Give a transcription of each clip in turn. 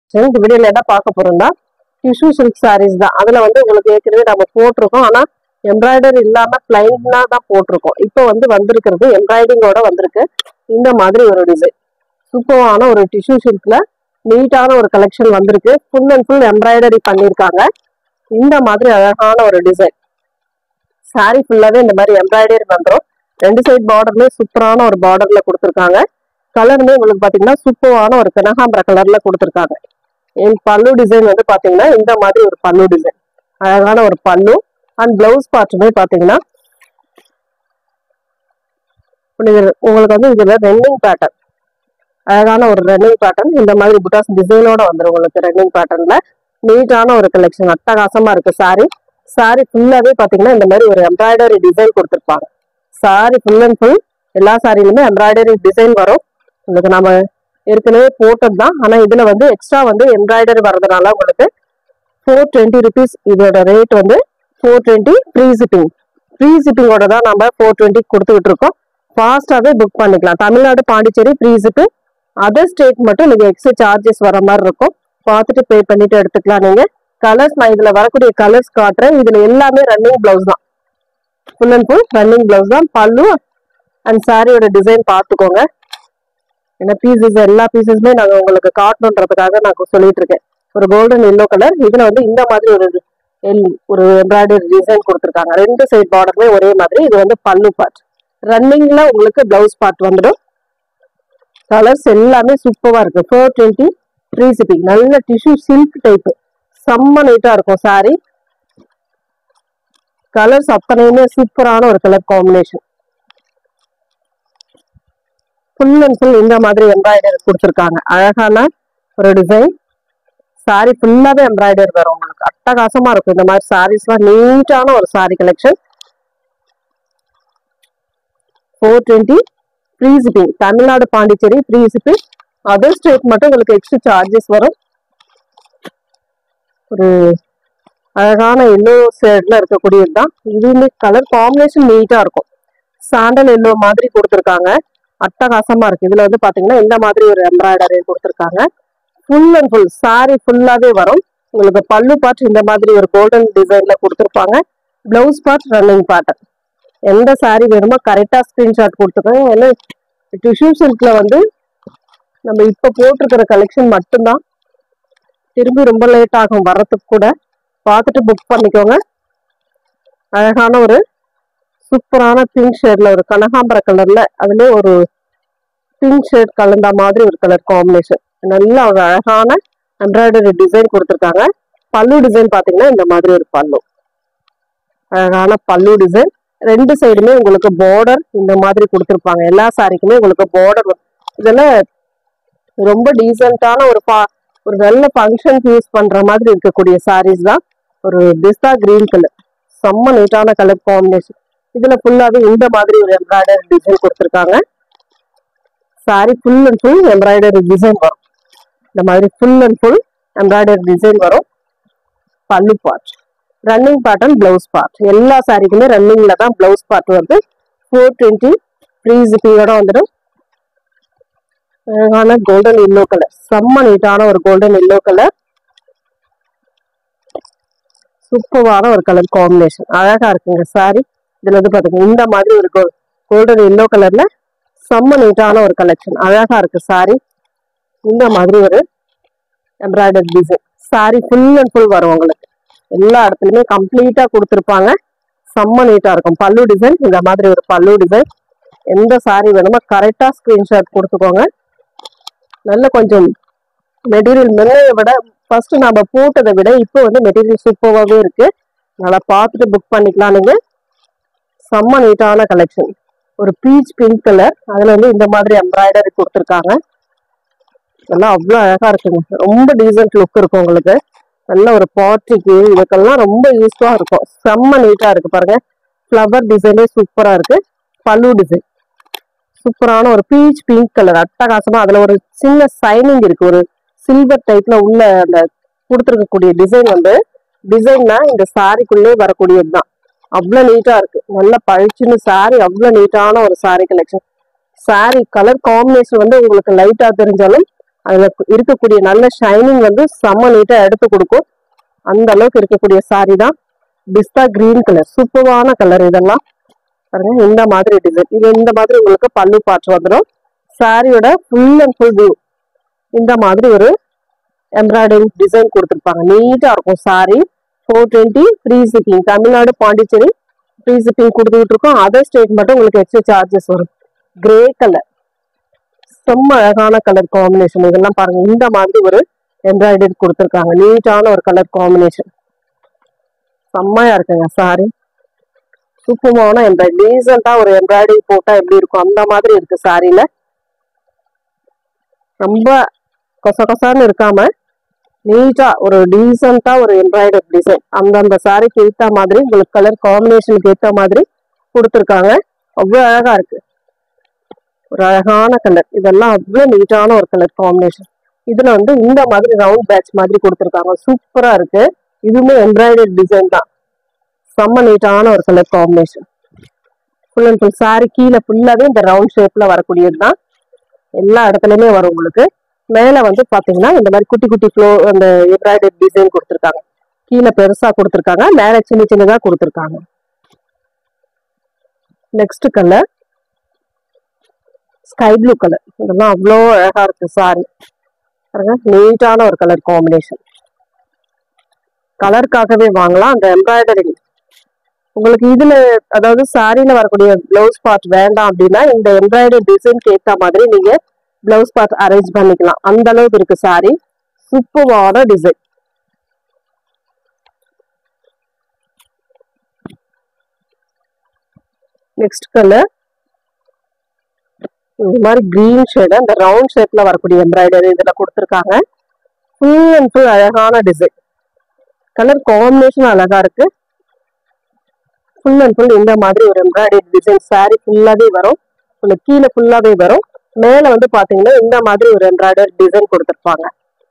சரி, இந்த வீடியோல என்ன பார்க்க போறோம்னா டிஷ்யூ சில்க் sarees தான் அதுல வந்து உங்களுக்கு ஏற்கனவே நம்ம போட்டிருக்கோம் ஆனா எம்ப்ராய்டரி இல்லாம பிளைனா தான் போட்டிருக்கோம் இப்போ வந்து வந்திருக்கிறது எம்ப்ராய்டிங்கோட வந்திருக்கு இந்த மாதிரி ஒரு டிசைன் சூப்பரான ஒரு டிஷ்யூ சில்க்ல நீட்டான ஒரு கலெக்ஷன் வந்திருக்கு ஃபுல் அண்ட் ஃபுல் எம்ப்ராய்டரி பண்ணியிருக்காங்க இந்த மாதிரி அழகான ஒரு டிசைன் saree ஃபுல்லாவே இந்த மாதிரி எம்ப்ராய்டரி வந்துடும் ரெண்டு சைட் பார்டர்மே சூப்பரான ஒரு பார்டர்ல கொடுத்துருக்காங்க கலருமே உங்களுக்கு பாத்தீங்கன்னா சூப்பரான ஒரு கனகாம்பர கலர்ல கொடுத்துருக்காங்க என் பல்லு டிசைன் வந்து பாத்தீங்கன்னா இந்த மாதிரி ஒரு பல்லு டிசைன் அழகான ஒரு பல்லு அண்ட் பிளவுஸ் பார்ட்டுமே பாத்தீங்கன்னா இது- உங்களுக்கு வந்து இதுல ரன்னிங் பேட்டர்ன் அழகான ஒரு ரன்னிங் பேட்டர்ன் இந்த மாதிரி புட்டாஸ் டிசைனோட வந்துடும் உங்களுக்கு ரன்னிங் பேட்டர்ன்ல நீட்டான ஒரு கலெக்ஷன் அட்டகாசமா இருக்கு saree saree ஃபுல்லாவே பாத்தீங்கன்னா இந்த மாதிரி ஒரு எம்ப்ராய்டரி டிசைன் கொடுத்துருப்பாங்க saree ஃபுல் அண்ட் ஃபுல் எல்லா சாரிலுமே எம்ப்ராய்டரி டிசைன் வரும் உங்களுக்கு நம்ம ஏற்கனவே போட்டது தான் ஆனா இதுல வந்து எக்ஸ்ட்ரா வந்து எம்ப்ராய்டரி வர்றதுனால உங்களுக்கு ஃபோர் டுவெண்ட்டி ருபீஸ் இதோட ரேட் வந்து four twenty free shipping free சிப்பிங்கோட தான் நம்ம ஃபோர் டுவெண்ட்டி கொடுத்துக்கிட்டு இருக்கோம் ஃபாஸ்டாகவே புக் பண்ணிக்கலாம் Tamil Nadu Pondicherry free ship other state மட்டும் நீங்க எக்ஸ்ட்ரா சார்ஜஸ் வர மாதிரி இருக்கும் பார்த்துட்டு பே பண்ணிட்டு எடுத்துக்கலாம் நீங்க கலர்ஸ் நான் இதுல வரக்கூடிய கலர்ஸ் காட்டுறேன் இதுல எல்லாமே ரன்னிங் பிளவுஸ் தான் full and full running blouse தான் பல்லு அண்ட் சாரியோட டிசைன் பார்த்துக்கோங்க ஏன்னா பீசஸ் எல்லா பீசஸுமே நாங்க உங்களுக்கு காட்டணுன்றதுக்காக நான் சொல்லிட்டு இருக்கேன் ஒரு கோல்டன் எல்லோ கலர் இதுல வந்து இந்த மாதிரி ஒரு எல்- ஒரு எம்ப்ராய்டரி டிசைன் கொடுத்துருக்காங்க ரெண்டு சைட் பார்டருமே ஒரே மாதிரி இது வந்து பல்லு பார்ட் ரன்னிங்ல உங்களுக்கு பிளவுஸ் பார்ட் வந்துடும் கலர்ஸ் எல்லாமே சூப்பரா இருக்கு ஃபோர் டுவெண்ட்டி த்ரீ சிப்பிங் நல்ல டிஷ்யூ சில்க் டைப் செம்ம நீட்டா இருக்கும் saree கலர்ஸ் அத்தனையுமே சூப்பரான ஒரு colour combination full and full இந்த மாதிரி எம்ப்ராய்டரி கொடுத்துருக்காங்க அழகான ஒரு டிசைன் saree ஃபுல்லாவே எம்ப்ராய்டரி வரும் உங்களுக்கு அட்டகாசமா இருக்கும் இந்த மாதிரி சாரீஸ்லாம் நீட்டான ஒரு saree collection four twenty free shipping Tamil Nadu Pondicherry free shipping other state மட்டும் உங்களுக்கு எக்ஸ்ட்ரா சார்ஜஸ் வரும் ஒரு அழகான எல்லோ ஷேட்ல இருக்கக்கூடியது தான் இதுவுமே கலர் காம்பினேஷன் நீட்டா இருக்கும் சாண்டல் எல்லோ மாதிரி கொடுத்துருக்காங்க அட்டகாசமா இருக்கு இதுல வந்து பாத்தீங்கன்னா இந்த மாதிரி ஒரு எம்ப்ராய்டரி கொடுத்துருக்காங்க ஃபுல் அண்ட் ஃபுல் saree ஃபுல்லாவே வரும் உங்களுக்கு பல்லு பார்ட் இந்த மாதிரி ஒரு கோல்டன் டிசைன்ல கொடுத்துருப்பாங்க பிளவுஸ் பார்ட் ரன்னிங் பேட்டர்ன் எந்த saree வேணுமோ கரெக்டா ஸ்கிரீன்ஷாட் கொடுத்துக்கோங்க ஏன்னா டிஷ்யூ சில்க்ல வந்து நம்ம இப்ப போட்டிருக்கிற கலெக்ஷன் மட்டும்தான் திரும்பி ரொம்ப லேட் ஆகும் வர்றதுக்கு கூட பார்த்துட்டு புக் பண்ணிக்கோங்க அழகான ஒரு சூப்பரான பிங்க் ஷேட்ல ஒரு கனகாம்பர கலர்ல அதுல ஒரு பிங்க் ஷேட் கலந்த மாதிரி ஒரு கலர் காம்பினேஷன் நல்ல ஒரு அழகான எம்ப்ராய்டரி டிசைன் கொடுத்துருக்காங்க பல்லு டிசைன் பாத்தீங்கன்னா இந்த மாதிரி ஒரு பல்லு அழகான பல்லு டிசைன் ரெண்டு சைடுமே உங்களுக்கு பார்டர் இந்த மாதிரி கொடுத்துருப்பாங்க எல்லா சாரிக்குமே உங்களுக்கு பார்டர் இதெல்லாம் ரொம்ப டீசென்டான ஒரு பா ஒரு நல்ல ஃபங்க்ஷனுக்கு யூஸ் பண்ற மாதிரி இருக்கக்கூடிய சாரீஸ் தான் ஒரு பிஸ்தா கிரீன் கலர் செம்ம நீட்டான கலர் காம்பினேஷன் இதுல ஃபுல்லாவே இந்த மாதிரி ஒரு எம்ப்ராய்டரி டிசைன் கொடுத்துருக்காங்க sari full and full embroidery design வரும் இந்த மாதிரி full and full embroidery design வரும் pallu part running pattern blouse part எல்லா சாரிக்குமே ரன்னிங்ல தான் பிளவுஸ் பார்ட் வருது ஃபோர் டுவெண்ட்டி ஃப்ரீ ஜிப்பியோட வந்துடும் அழகான கோல்டன் எல்லோ கலர் செம்ம நீட்டான ஒரு கோல்டன் எல்லோ கலர் சூப்பரான ஒரு கலர் காம்பினேஷன் அழகா இருக்குங்க சாரி இதுல வந்து பாத்தீங்க இந்த மாதிரி ஒரு கோல்டன் எல்லோ கலர்ல செம்ம நீட்டான ஒரு கலெக்ஷன் அழகா இருக்கு சாரி இந்த மாதிரி ஒரு embroidery design saree full and full வரும் உங்களுக்கு எல்லா இடத்துலயுமே கம்ப்ளீட்டா கொடுத்துருப்பாங்க செம்ம நீட்டா இருக்கும் பல்லு டிசைன் இந்த மாதிரி ஒரு பல்லு டிசைன் எந்த சாரி வேணுமோ கரெக்டா ஸ்கிரீன்ஷாட் கொடுத்துக்கோங்க நல்ல கொஞ்சம் மெட்டீரியல் முன்னைய விட ஃபர்ஸ்ட் நம்ம போட்டதை விட இப்போ வந்து மெட்டீரியல் சூப்பராகவே இருக்கு நல்லா பார்த்துட்டு புக் பண்ணிக்கலாம் நீங்க செம்ம நீட்டான கலெக்ஷன் ஒரு பீச் பிங்க் கலர் அதுல வந்து இந்த மாதிரி எம்ப்ராய்டரி கொடுத்துருக்காங்க இதெல்லாம் அவ்வளோ அழகா இருக்குங்க ரொம்ப டீசென்ட் லுக் இருக்கும் உங்களுக்கு நல்ல ஒரு பார்ட்டிக்கு இதுக்கெல்லாம் ரொம்ப யூஸ்ஃபுல்லா இருக்கும் செம்ம நீட்டா இருக்கு பாருங்க ஃப்ளவர் டிசைனே சூப்பரா இருக்கு பல்லு டிசைன் சூப்பரான ஒரு பீச் பிங்க் கலர் அட்டகாசமா அதுல ஒரு சின்ன சைனிங் இருக்கு ஒரு சில்வர் டைப்ல உள்ள அந்த கொடுத்துருக்கக்கூடிய டிசைன் வந்து டிசைன்னா இந்த சாரிக்குள்ளே வரக்கூடியது தான் அவ்வளோ நீட்டா இருக்கு நல்ல பழிச்சுன்னு சாரி அவ்வளோ நீட்டான ஒரு saree collection saree colour combination வந்து உங்களுக்கு லைட்டா தெரிஞ்சாலும் அதுல இருக்கக்கூடிய நல்ல ஷைனிங் வந்து செம்ம நீட்டா எடுத்து கொடுக்கும் அந்த அளவுக்கு இருக்கக்கூடிய saree தான் பிஸ்தா கிரீன் கலர் சூப்பரான கலர் இதெல்லாம் பாருங்க இந்த மாதிரி டிசைன் இது இந்த மாதிரி உங்களுக்கு பல்லு பாட்டு வந்துடும் சாரியோட ஃபுல் அண்ட் ஃபுல் வியூ இந்த மாதிரி ஒரு எம்ப்ராய்டரி டிசைன் கொடுத்துருப்பாங்க நீட்டா இருக்கும் saree four twenty free shipping Tamil Nadu Pondicherry free shipping கொடுத்துக்கிட்டு இருக்கோம் அதர் ஸ்டேட் மட்டும் உங்களுக்கு எக்ஸ்ட்ரா சார்ஜஸ் வரும் கிரே கலர் செம்ம அழகான கலர் காம்பினேஷன் இதெல்லாம் பாருங்க இந்த மாதிரி ஒரு எம்ப்ராய்டரி கொடுத்துருக்காங்க நீட்டான ஒரு கலர் காம்பினேஷன் செம்மையா இருக்குங்க சாரி சூப்பரான எம்ப்ராய்டரி டீசெண்டா ஒரு எம்ப்ராய்டரி போட்டா எப்படி இருக்கும் அந்த மாதிரி இருக்கு சாரியில ரொம்ப கொச கொசான்னு இருக்காம நீட்டா ஒரு டீசெண்டா ஒரு எம்ப்ராய்டரி டிசைன் அந்தந்த சாரிக்கு ஏத்த மாதிரி உங்களுக்கு கலர் காம்பினேஷனுக்கு ஏத்த மாதிரி கொடுத்துருக்காங்க அவ்வளவு அழகா இருக்கு ஒரு அழகான கலர் இதெல்லாம் அவ்வளவு நீட்டான ஒரு கலர் காம்பினேஷன் இதுல வந்து இந்த மாதிரி ரவுண்ட் பேட்ச் மாதிரி கொடுத்துருக்காங்க சூப்பரா இருக்கு இதுவுமே எம்ப்ராய்டரி டிசைன் தான் செம்ம நீட்டான ஒரு colour combination full and full saree கீழே ஃபுல்லாவே இந்த ரவுண்ட் ஷேப்ல வரக்கூடியது தான் எல்லா இடத்துலயுமே வரும் உங்களுக்கு மேல வந்து பாத்தீங்கன்னா இந்த மாதிரி குட்டி குட்டி ஃப்ளோ அந்த எம்ப்ராய்டரி டிசைன் கொடுத்துருக்காங்க கீழே பெருசா கொடுத்துருக்காங்க மேல சின்ன சின்னதா கொடுத்துருக்காங்க next colour sky blue colour இதெல்லாம் அவ்வளோ அழகா இருக்கு சாரி பாருங்க நீட்டான ஒரு கலர் காம்பினேஷன் கலருக்காகவே வாங்கலாம் அந்த எம்ப்ராய்டரி உங்களுக்கு இதுல அதாவது சாரியில வரக்கூடிய பிளவுஸ் பார்ட் வேண்டாம் அப்படின்னா இந்த எம்ப்ராய்டரி டிசைனுக்கு ஏத்த மாதிரி நீங்க பிளவுஸ் பார்ட் அரேஞ்ச் பண்ணிக்கலாம் அந்த அளவுக்கு இருக்கு சாரி சூப்பரான டிசைன் நெக்ஸ்ட் கலர் இந்த மாதிரி கிரீன் ஷேடு அந்த ரவுண்ட் ஷேப்ல வரக்கூடிய எம்ப்ராய்டரி இதுல கொடுத்துருக்காங்க ஃபுல் அண்ட் ஃபுல் அழகான டிசைன் கலர் காம்பினேஷன் அழகா இருக்கு ஃபுல் அண்ட் ஃபுல் இந்த மாதிரி ஒரு எம்ப்ராய்டரி டிசைன் சாரி ஃபுல்லாவே வரும் உங்களுக்கு கீழே ஃபுல்லாவே வரும் மேல வந்து பாத்தீங்கன்னா இந்த மாதிரி ஒரு எம்ப்ராய்டரி டிசைன் கொடுத்துருப்பாங்க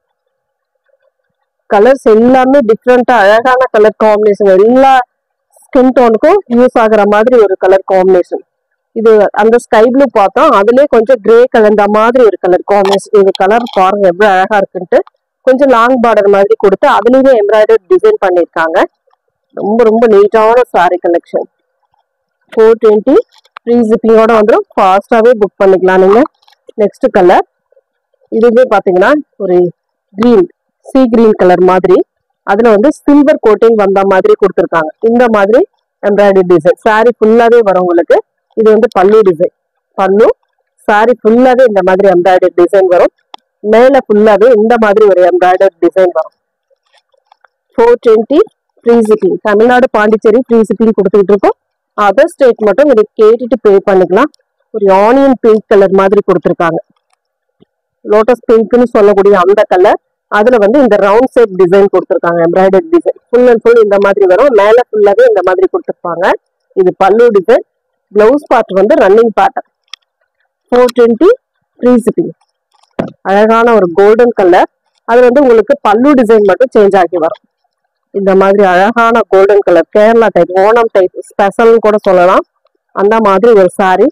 கலர்ஸ் எல்லாமே டிஃப்ரெண்டா அழகான கலர் காம்பினேஷன் எல்லா ஸ்கின் டோனுக்கும் யூஸ் ஆகுற மாதிரி ஒரு கலர் காம்பினேஷன் இது அந்த ஸ்கை ப்ளூ பார்த்தோம் அதுலயே கொஞ்சம் கிரே கலந்த மாதிரி ஒரு கலர் காம்பினேஷன் இது கலர் பாருங்க எவ்வளவு அழகா இருக்குன்ட்டு கொஞ்சம் லாங் பார்டர் மாதிரி கொடுத்து அதுலயுமே எம்ப்ராய்டரி டிசைன் பண்ணியிருக்காங்க ரொம்ப ரொம்ப நீட்டான saree collection four twenty free ஜிப்பிங்கோட வந்துடும் ஃபாஸ்டாகவே புக் பண்ணிக்கலாம் நீங்க நெக்ஸ்ட் கலர் இதுவே பார்த்தீங்கன்னா ஒரு கிரீன் சீ கிரீன் கலர் மாதிரி அதுல வந்து சில்வர் கோட்டிங் வந்த மாதிரி கொடுத்துருக்காங்க இந்த மாதிரி எம்ப்ராய்டரி டிசைன் சாரி ஃபுல்லாவே வரும் உங்களுக்கு இது வந்து பல்லு டிசைன் பல்லு சாரி ஃபுல்லாவே இந்த மாதிரி எம்ப்ராய்டரி டிசைன் வரும் மேல ஃபுல்லாவே இந்த மாதிரி ஒரு எம்ப்ராய்டரி டிசைன் வரும் four twenty free shipping Tamil Nadu Pondicherry free shipping கொடுத்துக்கிட்டு இருக்கோம் அதர் ஸ்டேட் மட்டும் இதை கேட்டுட்டு பே பண்ணிக்கலாம் ஒரு ஆனியன் பிங்க் கலர் மாதிரி கொடுத்துருக்காங்க லோட்டஸ் பிங்க்னு சொல்லக்கூடிய அந்த கலர் அதுல வந்து இந்த ரவுண்ட் ஷேப் டிசைன் கொடுத்துருக்காங்க embroidery design full and full இந்த மாதிரி வரும் மேல ஃபுல்லாவே இந்த மாதிரி கொடுத்துருப்பாங்க இது பல்லு டிசைன் பிளவுஸ் பார்ட் வந்து running part four twenty free shipping அழகான ஒரு கோல்டன் கலர் அது வந்து உங்களுக்கு பல்லு டிசைன் மட்டும் சேஞ்ச் ஆகி வரும் இந்த மாதிரி அழகான golden colour Kerala type Onam type ஸ்பெஷல்னு கூட சொல்லலாம் அந்த மாதிரி ஒரு saree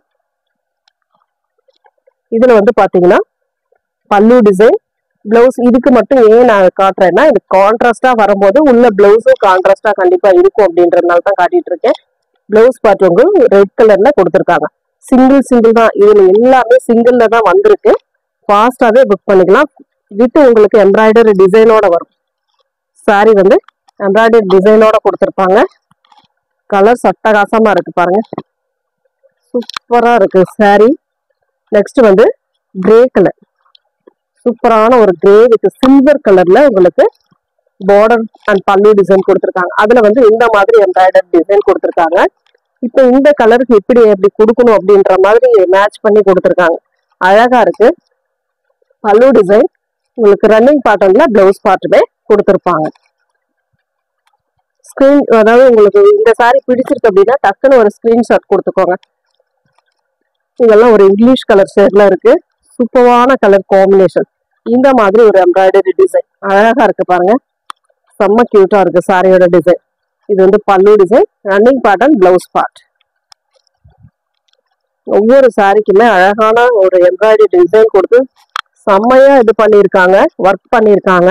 இதுல வந்து பாத்தீங்கன்னா பல்லு டிசைன் பிளவுஸ் இதுக்கு மட்டும் ஏன் நான் காட்டுறேன்னா இது கான்ட்ராஸ்டா வரும்போது உள்ள பிளவுஸும் கான்ட்ராஸ்டா கண்டிப்பா இருக்கும் அப்படின்றதுனால தான் காட்டிட்டு இருக்கேன் பிளவுஸ் பார்ட் உங்களுக்கு ரெட் கலர்ல கொடுத்துருக்காங்க சிங்கிள் சிங்கிள் தான் இதுல எல்லாமே சிங்கிள்ல தான் வந்திருக்கு ஃபாஸ்டாவே புக் பண்ணிக்கலாம் வித் உங்களுக்கு எம்ப்ராய்டரி டிசைனோட வரும் saree வந்து எம்ப்ராய்டரி டிசைனோட கொடுத்துருப்பாங்க கலர் சட்டகாசமா இருக்கு பாருங்க சூப்பரா இருக்கு saree நெக்ஸ்ட் வந்து கிரே கலர் சூப்பரான ஒரு கிரே வித் சில்வர் கலர்ல உங்களுக்கு பார்டர் அண்ட் பல்லு டிசைன் கொடுத்துருக்காங்க அதுல வந்து இந்த மாதிரி எம்ப்ராய்டரி டிசைன் கொடுத்துருக்காங்க இப்போ இந்த கலருக்கு எப்படி எப்படி கொடுக்கணும் அப்படின்ற மாதிரி மேட்ச் பண்ணி கொடுத்துருக்காங்க அழகா இருக்கு பல்லு டிசைன் உங்களுக்கு ரன்னிங் பாட்டன்ல பிளவுஸ் பார்ட்டுமே கொடுத்துருப்பாங்க ஸ்கிரீன் அதாவது உங்களுக்கு இந்த saree பிடிச்சிருக்கு அப்படின்னா டக்குன்னு ஒரு ஸ்கிரீன்ஷாட் கொடுத்துக்கோங்க இதெல்லாம் ஒரு இங்கிலீஷ் கலர் ஷேட்ல இருக்கு சூப்பரான கலர் காம்பினேஷன் இந்த மாதிரி ஒரு எம்ப்ராய்டரி டிசைன் அழகா இருக்கு பாருங்க செம்ம கியூட்டா இருக்கு சாரியோட டிசைன் இது வந்து pallu design running part and blouse part ஒவ்வொரு சாரிக்குமே அழகான ஒரு எம்ப்ராய்டரி டிசைன் கொடுத்து செம்மையா இது பண்ணியிருக்காங்க ஒர்க் பண்ணியிருக்காங்க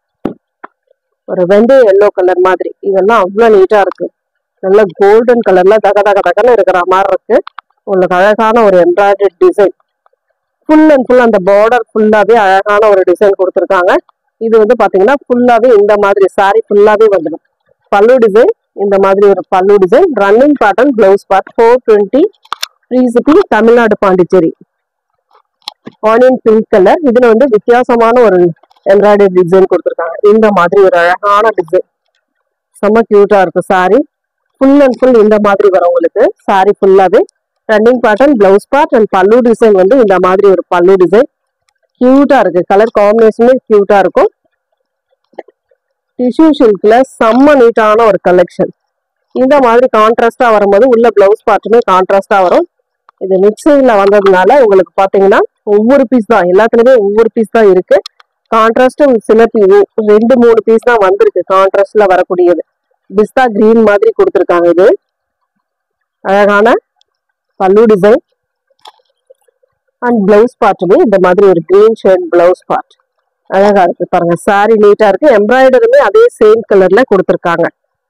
ஒரு வெந்தய எல்லோ கலர் மாதிரி இதெல்லாம் அவ்வளோ நீட்டா இருக்கு நல்ல கோல்டன் கலர்ல தக தக தகன்னு இருக்கிற மாதிரி இருக்கு உங்களுக்கு அழகான ஒரு embroidery design full and full அந்த பார்டர் ஃபுல்லாவே அழகான ஒரு டிசைன் கொடுத்துருக்காங்க இது வந்து பாத்தீங்கன்னா ஃபுல்லாவே இந்த மாதிரி saree ஃபுல்லாவே வந்துடும் பல்லு டிசைன் இந்த மாதிரி ஒரு pallu design running pattern blouse part four twenty three city Tamil Nadu Pondicherry onion pink colour இதுல வந்து வித்தியாசமான ஒரு எம்ப்ராய்டரி டிசைன் கொடுத்துருக்காங்க இந்த மாதிரி ஒரு அழகான டிசைன் செம்ம கியூட்டா இருக்கு saree ஃபுல் அண்ட் ஃபுல் இந்த மாதிரி வரும் உங்களுக்கு saree ஃபுல்லாவே running pattern blouse part and pallu design வந்து இந்த மாதிரி ஒரு பல்லு டிசைன் கியூட்டா இருக்கு கலர் காம்பினேஷனே கியூட்டா இருக்கும் டிஷ்யூ சில்க்ல செம்ம நீட்டான ஒரு கலெக்ஷன் இந்த மாதிரி கான்ட்ராஸ்டா வரும்போது உள்ள பிளவுஸ் பார்ட்டுமே கான்ட்ராஸ்டா வரும் இது மிக்சிங்ல வந்ததுனால உங்களுக்கு பாத்தீங்கன்னா ஒவ்வொரு பீஸ் தான் எல்லாத்துலயுமே ஒவ்வொரு பீஸ் தான் இருக்கு கான்ட்ராஸ்ட் சில பீஸ் ரெண்டு மூணு பீஸ் தான் வந்திருக்கு கான்ட்ராஸ்ட்ல வரக்கூடியது பிஸ்தா கிரீன் மாதிரி கொடுத்துருக்காங்க இது அழகான பல்லு டிசைன் அண்ட் பிளவுஸ் பார்ட்டுமே இந்த மாதிரி ஒரு கிரீன் ஷர்ட் பிளவுஸ் பார்ட் அழகா இருக்கு பாருங்க saree நீட்டா இருக்கு எம்ப்ராய்டருமே அதே சேம் கலர்ல கொடுத்துருக்காங்க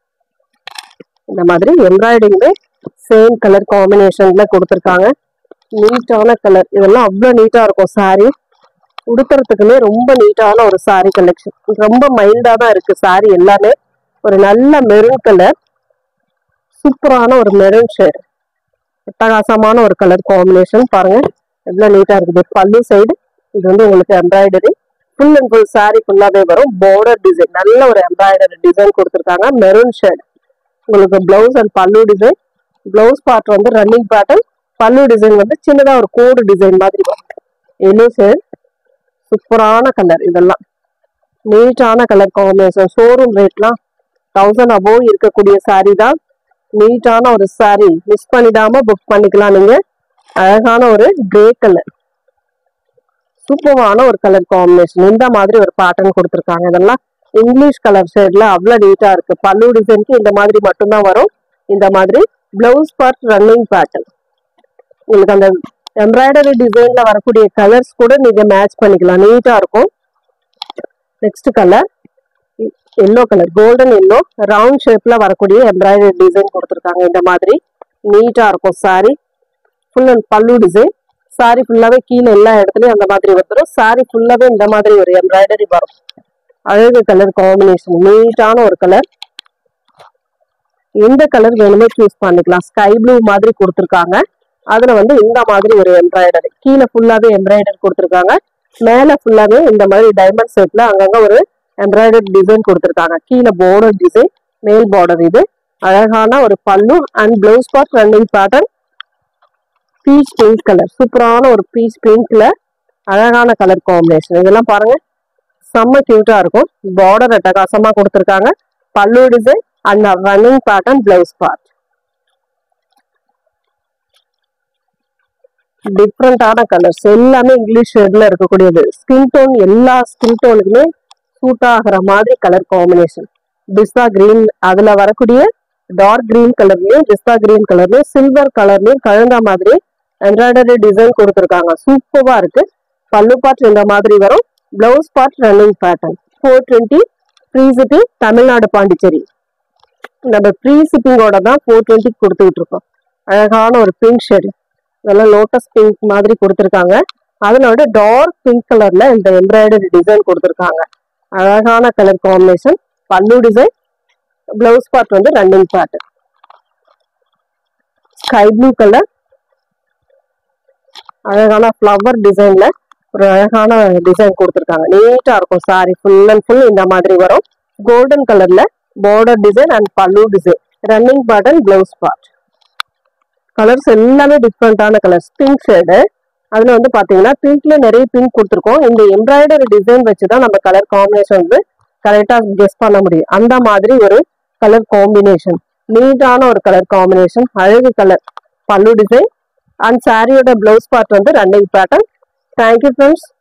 இந்த மாதிரி எம்ப்ராய்டிங்குமே சேம் கலர் காம்பினேஷன்ல கொடுத்துருக்காங்க நீட்டான கலர் இதெல்லாம் அவ்வளோ நீட்டா இருக்கும் saree உடுத்துறதுக்குமே ரொம்ப நீட்டான ஒரு saree கலெக்ஷன் ரொம்ப மைல்டா தான் இருக்கு saree எல்லாமே ஒரு நல்ல மெரூன் கலர் சூப்பரான ஒரு மெரூன் ஷேட் அட்டகாசமான ஒரு கலர் காம்பினேஷன் பாருங்க எவ்வளவு நீட்டா இருக்குது பல்லு சைடு இது வந்து உங்களுக்கு embroidery full and full saree ஃபுல்லாவே வரும் பார்டர் டிசைன் நல்ல ஒரு எம்ப்ராய்டரி டிசைன் கொடுத்துருக்காங்க மெரூன் ஷேட் உங்களுக்கு blouse and pallu design blouse part வந்து ரன்னிங் பேட்டர்ன் பல்லு டிசைன் வந்து சின்னதா ஒரு கோடு டிசைன் மாதிரி வரும் எல்லோ ஷேட் சூப்பரான கலர் இதெல்லாம் நீட்டான கலர் காம்பினேஷன் ஷோரூம் ரேட்லாம் தௌசண்ட் அபோவ் இருக்கக்கூடிய saree தான் நீட்டான ஒரு saree மிஸ் பண்ணிடாம புக் பண்ணிக்கலாம் நீங்க அழகான ஒரு கிரே கலர் சூப்பரான ஒரு கலர் காம்பினேஷன் இந்த மாதிரி ஒரு பேட்டர்ன் கொடுத்துருக்காங்க இதெல்லாம் இங்கிலீஷ் கலர் ஷேட்ல அவ்வளவு நீட்டா இருக்கு பல்லு டிசைனுக்கு இந்த மாதிரி மட்டும்தான் வரும் இந்த மாதிரி பிளவுஸ் பார்ட் ரன்னிங் பேட்டர்ன் உங்களுக்கு அந்த எம்ப்ராய்டரி டிசைன்ல வரக்கூடிய கலர்ஸ் கூட நீங்க மேட்ச் பண்ணிக்கலாம் நீட்டா இருக்கும் next colour yellow colour golden yellow round ஷேப்ல வரக்கூடிய எம்ப்ராய்டரி டிசைன் கொடுத்துருக்காங்க இந்த மாதிரி நீட்டா இருக்கும் saree full and pallu design saree ஃபுல்லாவே கீழே எல்லா இடத்துலயும் அந்த மாதிரி வந்துடும் saree ஃபுல்லாவே இந்த மாதிரி ஒரு எம்ப்ராய்டரி வரும் அழகு கலர் காம்பினேஷன் நீட்டான ஒரு கலர் எந்த கலர் வேணுமோ சூஸ் பண்ணிக்கலாம் ஸ்கை ப்ளூ மாதிரி கொடுத்துருக்காங்க அதுல வந்து இந்த மாதிரி ஒரு எம்ப்ராய்டரி கீழே ஃபுல்லாவே எம்ப்ராய்டரி கொடுத்துருக்காங்க மேல ஃபுல்லாவே இந்த மாதிரி டைமண்ட் ஷேப்ல அங்கங்க ஒரு எம்ப்ராய்டரி டிசைன் கொடுத்துருக்காங்க கீழே பார்டர் டிசைன் மேல் பார்டர் இது அழகான ஒரு pallu and blouse part running pattern peach pink colour சூப்பரான ஒரு பீச் பிங்க்ல அழகான கலர் காம்பினேஷன் இதெல்லாம் பாருங்க செம்ம கியூட்டா இருக்கும் பார்டர் அட்டகாசமா கொடுத்துருக்காங்க pallu design and running pattern blouse part டிஃப்ரெண்டான கலர்ஸ் எல்லாமே இங்கிலீஷ் ஷேட்ல இருக்கக்கூடியது ஸ்கின் டோன் எல்லா ஸ்கின் டோனுக்குமே சூட் ஆகிற மாதிரி கலர் காம்பினேஷன் பிஸ்தா கிரீன் அதுல வரக்கூடிய டார்க் கிரீன் கலர்லயும் பிஸ்தா கிரீன் கலர்லயும் சில்வர் கலர்லயும் கலந்த மாதிரி எம்ப்ராய்டரி டிசைன் கொடுத்துருக்காங்க சூப்பரா இருக்கு பல்லு பார்ட் இந்த மாதிரி வரும் blouse part running pattern four twenty free city Tamil Nadu Pondicherry நம்ம ப்ரீ சிப்பிங்கோட தான் ஃபோர் டுவெண்ட்டிக்கு கொடுத்துக்கிட்டு இருக்கோம் அழகான ஒரு பிங்க் ஷேடு இதெல்லாம் லோட்டஸ் பிங்க் மாதிரி கொடுத்துருக்காங்க அதுல வந்து டார்க் பிங்க் கலர்ல இந்த எம்ப்ராய்டரி டிசைன் கொடுத்துருக்காங்க அழகான colour combination pallu design blouse part வந்து running part sky blue colour அழகான ஃப்ளவர் டிசைன்ல ஒரு அழகான டிசைன் கொடுத்துருக்காங்க நீட்டா இருக்கும் சாரி ஃபுல் அண்ட் ஃபுல் இந்த மாதிரி வரும் கோல்டன் கலர்ல border design and pallu design running part and blouse part colours எல்லாமே டிஃப்ரெண்டான கலர்ஸ் பிங்க் ஷேடு அதுல வந்து பாத்தீங்கன்னா பிங்க்ல நிறைய பிங்க் கொடுத்துருக்கோம் இந்த எம்ப்ராய்டரி டிசைன் வச்சுதான் நம்ம கலர் காம்பினேஷன் வந்து கரெக்டா கெஸ் பண்ண முடியும் அந்த மாதிரி ஒரு கலர் காம்பினேஷன் நீட்டான ஒரு கலர் காம்பினேஷன் அழகு கலர் பல்லு டிசைன் அண்ட் சாரியோட பிளவுஸ் பார்ட் வந்து ரன்னிங் பேட்டர்ன் தேங்க்யூ ஃப்ரெண்ட்ஸ்